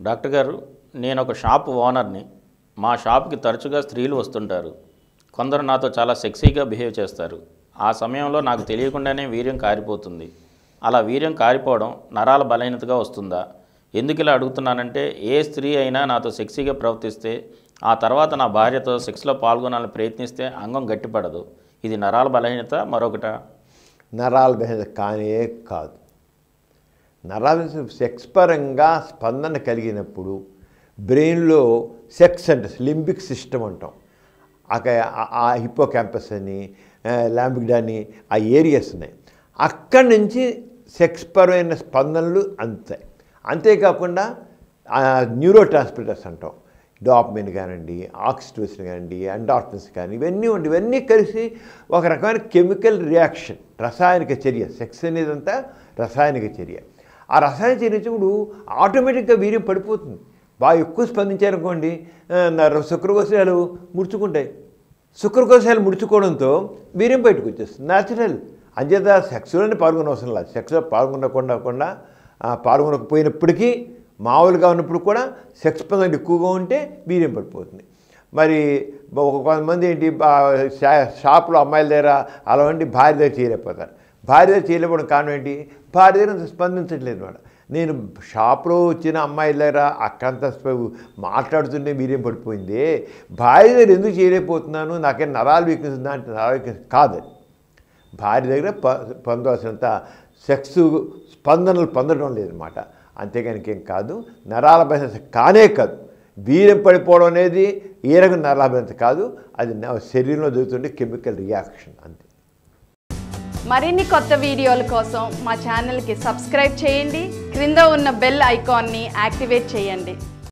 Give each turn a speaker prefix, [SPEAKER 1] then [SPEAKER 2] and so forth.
[SPEAKER 1] doctor గారు నేను ఒక షాప్ ఓనర్ని మా షాప్కి తరచుగా స్త్రీలు వస్తుంటారు కొందరు నాతో చాలా సెక్సీగా బిహేవ్ చేస్తారు ఆ సమయంలో నాకు తెలియకుండానే వీర్యం కారిపోతుంది అలా వీర్యం కారిపోవడం నరాల బలహీనతగా వస్తుందా ఎందుకు ఇలా అడుగుతున్నానంటే ఏ స్త్రీ అయినా నాతో సెక్సీగా ప్రవర్తిస్తే ఆ తర్వాత నా భార్యతో సెక్స్లో పాల్గొనాలని ప్రయత్నిస్తే అంగం గట్టిపడదు ఇది నరాల బలహీనత మరొకట
[SPEAKER 2] నరాల బలహీనత కానే కాదు నరాల సెక్స్ పరంగా స్పందన కలిగినప్పుడు బ్రెయిన్లో సెక్స్ అంటే లింబిక్ సిస్టమ్ అంటాం అక- ఆ- ఆ హిప్పో క్యాంపస్ అని లాంబిగ్డా అని ఆ ఏరియాస్ ఉన్నాయి అక్కడి నుంచి సెక్స్ పరమైన స్పందనలు అందుతాయి అంతేకాకుండా న్యూరో ట్రాన్స్మిటర్స్ అంటాం డాప్మిన్ కానివ్వండి ఆక్సిటోసిన్ కానివ్వండి ఎండార్ఫిన్స్ కానీ ఇవన్నీ ఉండి ఇవన్నీ కలిసి ఒక రకమైన కెమికల్ రియాక్షన్ రసాయనిక చర్య సెక్స్ అనేది అంతా రసాయనిక చర్య ఆ రసాయన చర్య వచ్చినప్పుడు ఆటోమేటిక్గా వీర్యం పడిపోతుంది బాగా ఎక్కువ స్పందించారనుకోండి ఆ, నా శుక్రకోశాలు ముడుచుకుంటాయి శుక్రకోశాలు ముడుచుకోవడంతో వీర్యం బయటకు వచ్చేస్తుంది న్యాచురల్ అంచేత సెక్స్లోనే పాల్గొన అవసరం లేదు సెక్స్లో పాల్గొనకుండా కూడా ఆ, పాల్గొనకపోయినప్పటికీ మామూలుగా ఉన్నప్పుడు కూడా సెక్స్ పదం ఎక్కువగా ఉంటే వీర్యం పడిపోతుంది మరి ఒక కొంతమంది ఏంటి బా- షా- షాపులో అమ్మాయిల దగ్గర అలా ఉండి భార్య దగ్గర చేయలేకపోతారు భార్య దగ్గర చేయలేకపోవడం కారణం ఏంటి భార్య దగ్గర అంత స్పందించట్లేదు మేడం నేను షాప్లో వచ్చిన అమ్మాయిల దగ్గర అక్కంత స్ప- మాట్లాడుతుంటే మీరేం పడిపోయింది భార్య దగ్గర ఎందుకు చేయలేకపోతున్నాను నాకేం నరాలు వీక్నెస్ ఉందా అంటే నరాలు వీక్నెస్ కాదని భార్య దగ్గర ప పొందవలసినంత సెక్స్ స్పందనలు పొందడం లేదన్నమాట అంతేగాని ఇంకేం కాదు నరాల బలహీనత కానే కాదు వీర్యం పడిపోవడం అనేది ఏ రకం నరాల బలహీనత కాదు అది నా శరీరంలో జరుగుతుండే కెమికల్ రియాక్షన్ అంతే
[SPEAKER 3] మరిన్ని కొత్త వీడియోల కోసం మా ఛానల్కి సబ్స్క్రైబ్ చేయండి క్రింద ఉన్న బెల్ ఐకాన్ని యాక్టివేట్ చేయండి